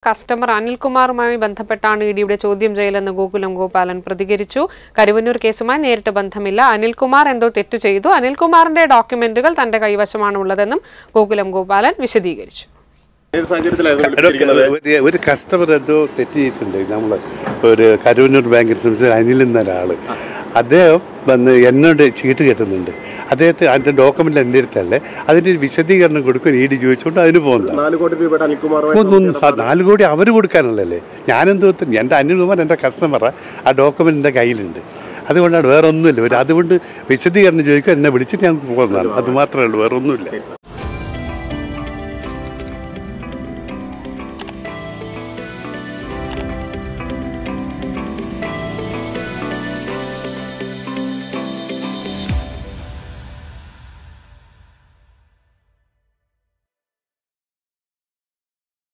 customer അനിൽകുമാറുമായി ബന്ധപ്പെട്ടാണ് E ഡിയുടെ ചോദ്യം ചെയ്യലെന്ന് ഗോകുലം ഗോപാലൻ പ്രതികരിച്ചു കരുവന്നൂർ കേസുമായി നേരിട്ട് ബന്ധമില്ല അനിൽകുമാർ എന്തോ തെറ്റു ചെയ്തു അനിൽകുമാറിന്റെ ഡോക്യുമെന്റുകൾ തന്റെ കൈവശമാണ് ഉള്ളതെന്നും ഗോകുലം ഗോപാലൻ വിശദീകരിച്ചു ഏത് സാഹചര്യത്തിലായിരുന്നു വിളിപ്പിച്ചിരിക്കുന്നത് ഒരു- ഒരു കസ്റ്റമർ എന്തോ തെറ്റ് ചെയ്തിട്ടുണ്ട് നമ്മൾ ഒരു കരൂന്നൂർ ബാങ്കിൽ സംബന്ധിച്ച് അനിൽ എന്ന ഒരാൾ അദ്ദേഹം വന്ന് എന്നോട് ചീട്ട് കെട്ടുന്നുണ്ട് അദ്ദേഹത്തെ അതിൻ്റെ ഡോക്യുമെൻ്റ് എൻ്റെ അടുത്തല്ലേ അതിൻ്റെ ഒരു വിശദീകരണം കൊടുക്കും ഇ ഡി ചോദിച്ചുകൊണ്ട് അതിന് പോകുന്നതാണ് നാല് കോടി രൂപയുടെ ഒന്നും ആ അനിൽകുമാറുമായി നാല് കോടി അവർ കൊടുക്കാനുള്ളല്ലേ ഞാനെന്തോ എൻ്റെ അനിൽകുമാർ എൻ്റെ കസ്റ്റമറാണ് ആ ഡോക്യുമെൻ്റ് എൻ്റെ കയ്യിലുണ്ട് അതുകൊണ്ടാണ് വേറെ ഒന്നുമില്ല ഒരു അതുകൊണ്ട് വിശദീകരണം ചോദിക്കും എന്നെ വിളിച്ചിട്ട് ഞങ്ങൾക്ക് പോകുന്നതാണ് അത് മാത്രമേ ഉള്ളൂ വേറെ ഒന്നുമില്ല